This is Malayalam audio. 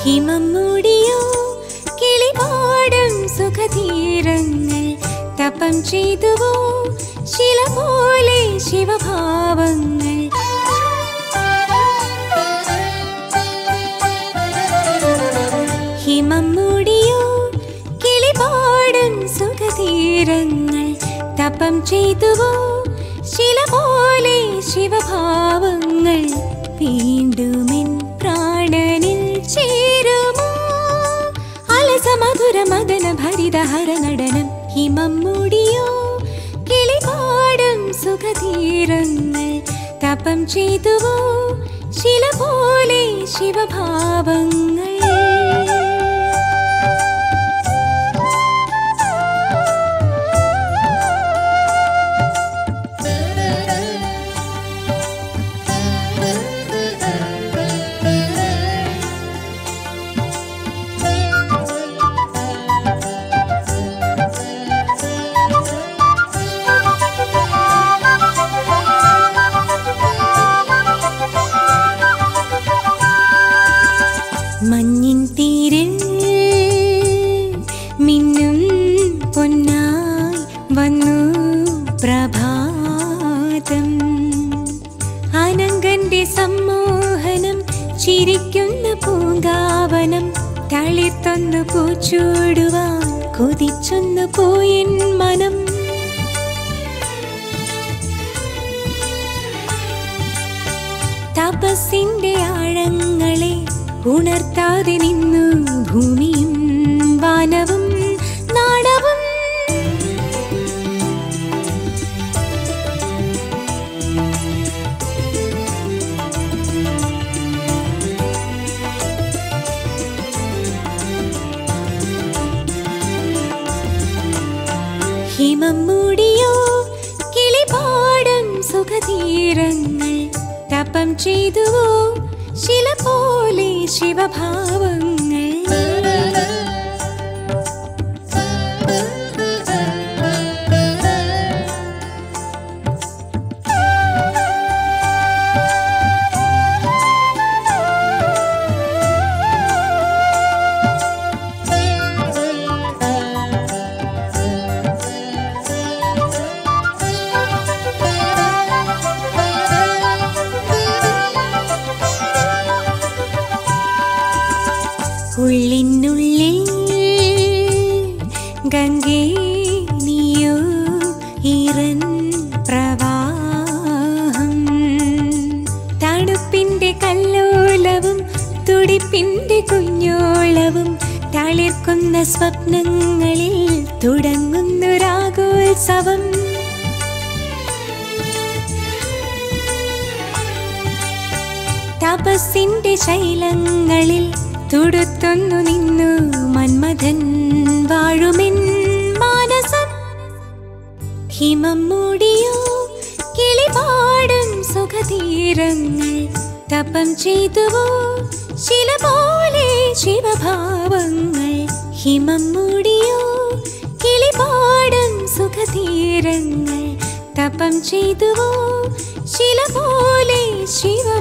ഹിമം മൂടിയോ കിളിപാടും സുഖതീരങ്ങൾ തപം ചെയ്തുവോ ശില പോലെ ശിവഭാവങ്ങൾ ഹിമം മൂടിയോ കിളിപാടും സുഖതീരങ്ങൾ തപം ചെയ്തുവോ ശില പോലെ ശിവഭാവങ്ങൾ വീണ്ടുമെൻ പ്രാണനിൽ ചേരുമോ അലസമധുര മദന ഭരിത ഹര നടനം ഹിമം മൂടിയോ കിളിപാടും സുഖതീരങ്ങൾ തപം ചെയ്തുവോ ശില പോലെ ശിവഭാവങ്ങൾ മഞ്ഞിൻ തീരിൽ മിന്നും പൊന്നായി വന്നു പ്രഭാതം അനങ്കന്റെ സമ്മോഹനം ചിരിക്കുന്ന പൂങ്കാവനം തളിർത്തൊന്നു പൂച്ചൂടുവാൻ കൊതിച്ചൊന്നു പോയിൻ മനം തപസ്സിന്റെ ആഴങ്ങളെ ഉണർത്താതെ നിന്നു ഭൂമിയും വാനവും നാടവും ഹിമം മൂടിയോ കിളിപാടും സുഖതീരങ്ങൾ തപം ചെയ്തുവോ ശില പോലെ ശിവഭാവങ്ങൾ ഉള്ളിനുള്ളിൽ ഗംഗേ നീയോ ഈറൻ പ്രവാഹം തണുപ്പിന്റെ കല്ലോലവും തുടിപ്പിന്റെ കുഞ്ഞോളവും തളിർക്കുന്ന സ്വപ്നങ്ങളിൽ തുടങ്ങുന്നു രാഗോത്സവം തപസ്സിന്റെ ശൈലങ്ങളിൽ തുടുത്തൊന്നു നിന്നു മന്മഥൻ വാഴുമെൻ മാനസം ഹിമം മൂടിയോ കിളിപാടും സുഖതീരങ്ങൾ തപം ചെയ്തുവോ ശില പോലെ ശിവഭാവങ്ങൾ ഹിമം മൂടിയോ കിളിപാടും സുഖതീരങ്ങൾ തപം ചെയ്തുവോ ശില പോലെ ശിവ